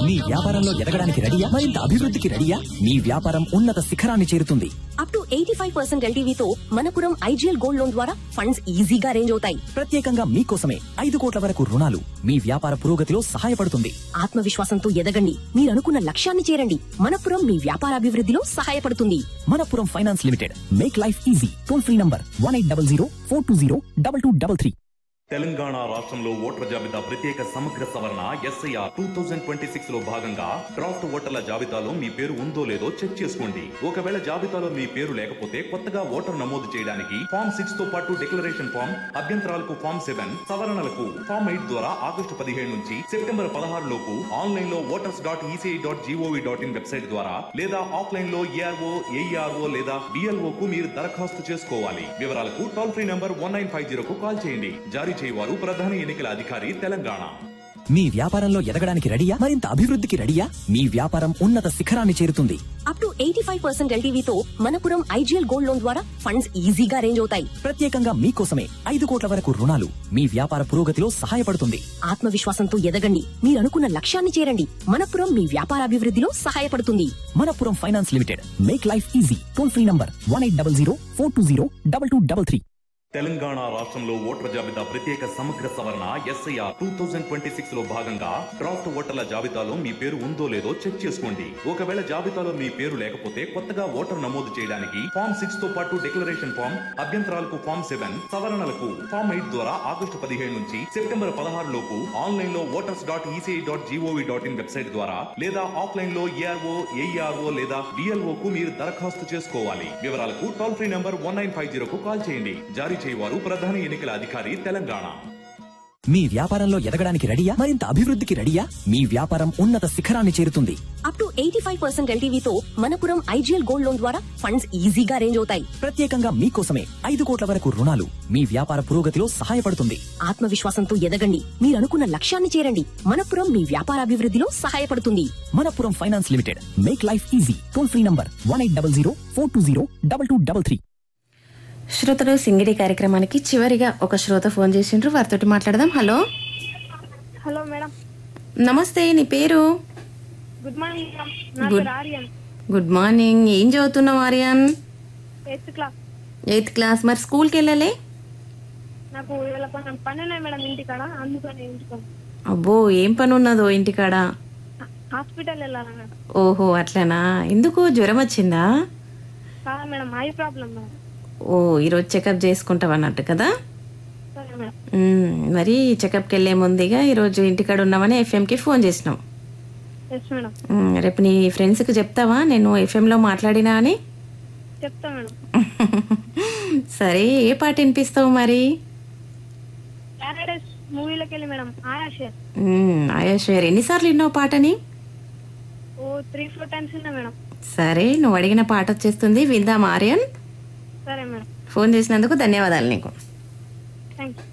మీ వ్యాపారంలో ఎదగడానికి రెడీయా మరింత అభివృద్ధికి రెడీయా మీ వ్యాపారం ఉన్నత శిఖరాన్ని చేరుతుంది up to eighty five percent ఎల్టీవీతో మనపురం ఐజీఎల్ గోల్డ్ లోన్ ద్వారా ఫండ్స్ ఈజీగా రేంజ్ అవుతాయి ప్రత్యేకంగా మీకోసమే ఐదు కోట్ల వరకు రుణాలు మీ వ్యాపార పురోగతిలో సహాయపడుతుంది ఆత్మవిశ్వాసంతో ఎదగండి మీరు అనుకున్న లక్ష్యాన్ని చేరండి మనపురం మీ వ్యాపారాభివృద్ధిలో సహాయపడుతుంది Manappuram finance limited make life easy toll free number one eight double zero four two zero double two double three Telangana రాష్ట్రంలో ఓటర్ల జాబితా ప్రత్యేక సమగ్ర సవరణ SIR two thousand twenty six లో భాగంగా డ్రాఫ్ట్ ఓటర్ల జాబితాలో మీ పేరు ఉందో లేదో చెక్ చేసుకోండి ఒకవేళ జాబితాలో మీ పేరు లేకపోతే కొత్తగా ఓటర్ నమోదు చేయడానికి ఫామ్ సిక్స్ తో పాటు డిక్లరేషన్ ఫామ్ అభ్యంతరాలకు ఫామ్ సెవెన్ సవరణలకు ఫామ్ ఎయిట్ ద్వారా ఆగస్టు పదిహేడు నుంచి సెప్టెంబర్ పదహారు లోపు ఆన్లైన్ లో voters dot ECI dot GOV dot in website ద్వారా లేదా ఆఫ్లైన్ లో ఏఆర్ఓ ఏఈఆర్ఓ లేదా బిఎల్ఓ కు మీరు దరఖాస్తు చేసుకోవాలి వివరాలకు toll free number one nine five zero కు కాల్ చేయండి జారీ చేయవారు ప్రధాన ఎన్నికల అధికారి తెలంగాణ మీ వ్యాపారంలో ఎదగడానికి రెడీయా మరింత అభివృద్ధికి రెడీయా మీ వ్యాపారం ఉన్నత శిఖరాన్ని చేరుతుంది up to eighty five percent ఎల్టీవీతో మనపురం ఐజీఎల్ గోల్డ్ లోన్ ద్వారా ఫండ్స్ ఈజీగా రేంజ్ అవుతాయి ప్రత్యేకంగా మీకోసమే ఐదు కోట్ల వరకు రుణాలు మీ వ్యాపార పురోగతిలో సహాయపడుతుంది ఆత్మవిశ్వాసంతో ఎదగండి మీరు అనుకున్న లక్ష్యాన్ని చేరండి మనపురం మీ వ్యాపారాభివృద్ధిలో సహాయపడుతుంది Manappuram finance limited make life easy toll free number one eight double zero four two zero double two double three Telangana రాష్ట్రంలో ఓటర్ల జాబితా ప్రత్యేక సమగ్ర సవరణ SIR two thousand twenty six లో భాగంగా డ్రాఫ్ట్ ఓటర్ల జాబితాలో మీ పేరు ఉందో లేదో చెక్ చేసుకోండి ఒకవేళ జాబితాలో మీ పేరు లేకపోతే కొత్తగా ఓటర్ నమోదు చేయడానికి ఫామ్ సిక్స్ తో పాటు డిక్లరేషన్ ఫామ్ అభ్యంతరాలకు ఫామ్ సెవెన్ సవరణలకు ఫామ్ ఎయిట్ ద్వారా ఆగస్టు పదిహేడు నుంచి సెప్టెంబర్ పదహారు లోపు ఆన్లైన్ లో voters dot ECI dot GOV dot in website ద్వారా లేదా ఆఫ్లైన్ లో ఏఆర్ఓ ఏఈఆర్ఓ లేదా బిఎల్ఓ కు మీరు దరఖాస్తు చేసుకోవాలి వివరాలకు toll free number one nine five zero కు కాల్ చేయండి జారీ చేయవారు ప్రధాన ఎన్నికల అధికారి తెలంగాణ మీ వ్యాపారంలో ఎదగడానికి రెడీయా మరింత అభివృద్ధికి రెడీయా మీ వ్యాపారం ఉన్నత శిఖరాన్ని చేరుతుంది up to eighty five percent ఎల్టీవీతో మనపురం ఐజీఎల్ గోల్డ్ లోన్ ద్వారా ఫండ్స్ ఈజీగా రేంజ్ అవుతాయి ప్రత్యేకంగా మీకోసమే ఐదు కోట్ల వరకు రుణాలు మీ వ్యాపార పురోగతిలో సహాయపడుతుంది ఆత్మవిశ్వాసంతో ఎదగండి మీరు అనుకున్న లక్ష్యాన్ని చేరండి మనపురం మీ వ్యాపారాభివృద్ధిలో సహాయపడుతుంది Manappuram finance limited make life easy toll free number one eight double zero four two zero double two double three శ్రోతలు సింగిడి కార్యక్రమానికి చివరిగా ఒక శ్రోత ఫోన్ చేసిండ్రు వారితోటి మాట్లాడదాం హలో హలో మేడం నమస్తే నీ పేరు గుడ్ మార్నింగ్ మేడం నా Good. పేరు ఆర్యన్ గుడ్ మార్నింగ్ ఏం చదువుతున్నావు Aryan eighth class eighth class మరి స్కూల్కి వెళ్ళాలి నాకు ఇవాళ కొంచెం పని ఉన్నాయి మేడం ఇంటికాడ అందుకని ఇంటికాడ అబ్బో ఏం పని ఉన్నదో ఇంటికాడ హాస్పిటల్ వెళ్ళాలి మేడం ఓహో అట్లనా ఎందుకు జ్వరం వచ్చిందా కాదా మేడం ఐ ప్రాబ్లం మేడం ఓ ఈరోజు చెకప్ చేసుకుంటావు అన్నట్టు కదా సరే మేడం మ్మ్, మరి చెకప్కి వెళ్ళే ముందుగా ఈరోజు ఇంటికాడ ఉన్నామని ఎఫ్ఎంకి ఫోన్ చేసినాం ఎస్ మేడం మ్మ్, రేపు నీ ఫ్రెండ్స్కి చెప్తావా నేను ఎఫ్ఎంలో మాట్లాడినా అని చెప్తా మేడం సరే ఏ పాట వినిపిస్తావు మరి ప్యారడైస్ మూవీలోకి వెళ్ళి మేడం ఆయా షేర్ మ్మ్, ఆయుష్ ఎన్నిసార్లు విన్నావు పాటని ఓ త్రీ ఫోర్ టైమ్స్ ఉన్నా మేడం సరే నువ్వు అడిగిన పాట వచ్చేస్తుంది విందాం ఆర్యన్ సరే మేడం ఫోన్ చేసినందుకు ధన్యవాదాలు నీకు థ్యాంక్ యూ